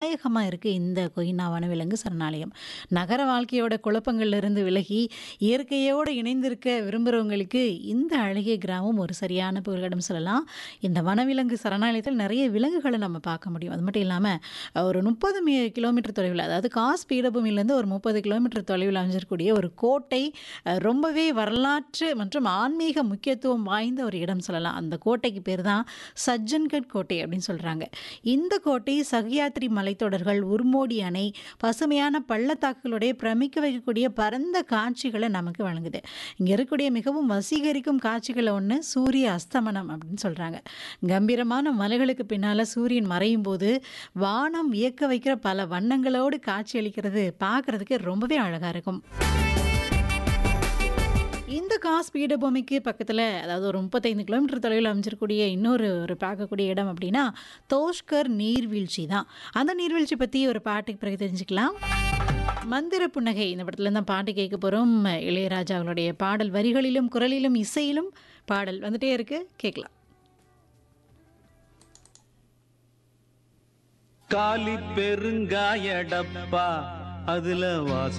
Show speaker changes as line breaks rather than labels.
தாயகமா இருக்கு இந்த கொய்னா வனவிலங்கு சரணாலயம். நகர வாழ்க்கையோட குழப்பங்கள்ல இருந்து விலகி, இயற்கையோடு இணைந்திருக்க விரும்புறவங்களுக்கு இந்த அழகிய கிராமம் ஒரு சரியான புகலிடம் சொல்லலாம். இந்த வனவிலங்கு சரணாலயத்தில் நிறைய விலங்குகள நம்ம பார்க்க முடியும். அது மட்டும் இல்லாம, ஒரு 30 மீ கிலோமீட்டர் தொலைவில, அதாவது காஸ் பீடபூமியிலேருந்து ஒரு 30 கிலோமீட்டர் தொலைவில அமைஞ்சிருக்கக்கூடிய ஒரு கோட்டை, அ ரொம்பவே வரலாற்று மற்றும் ஆன்மீக முக்கியத்துவம் வாய்ந்த ஒரு இடம் சொல்லலாம். அந்த கோட்டைக்கு பேரு தான் சஜ்ஜன்கட் கோட்டை அப்படின்னு சொல்றாங்க. இந்த கோட்டை சஹ்யாத்ரி மலைத்தொடர்கள், உர்மோடி அணை, பசுமையான பள்ளத்தாக்குகளுடைய பிரமிக்க வைக்கக்கூடிய பரந்த காட்சிகள நமக்கு வழங்குது. இங்க இருக்கக்கூடிய மிகவும் வசீகரிக்கும் காட்சிகள்ல ஒண்ணு சூரிய அஸ்தமனம் அப்படின்னு சொல்றாங்க. கம்பீரமான மலைகளுக்கு பின்னால சூரியன் மறையும்போது, வானம் வியக்க வைக்கிற பல வண்ணங்களோடு காட்சியளிக்கிறது பார்க்கறதுக்கு ரொம்பவே அழகா இருக்கும். இந்த காஸ் பீடபூமிக்கு பக்கத்துல, அதாவது ஒரு 35 கிலோமீட்டர் தொலைவில அமைஞ்சிருக்கக்கூடிய இன்னொரு ஒரு பார்க்கக்கூடிய இடம் அப்படின்னா, தோஷ்கர் நீர்வீழ்ச்சி தான். அந்த நீர்வீழ்ச்சி பத்தி ஒரு பாட்டுக்கு பிறகு தெரிஞ்சுக்கலாம். மந்திர புன்னகை இந்த படத்துலேருந்து தான் பாட்டு கேட்க போறோம். இளையராஜா அவர்களுடைய பாடல் வரிகளிலும், குரலிலும், இசையிலும் பாடல் வந்துட்டே இருக்கு. கேட்கலாம்.
காலி பெருங்காய டப்பா அதுல வாச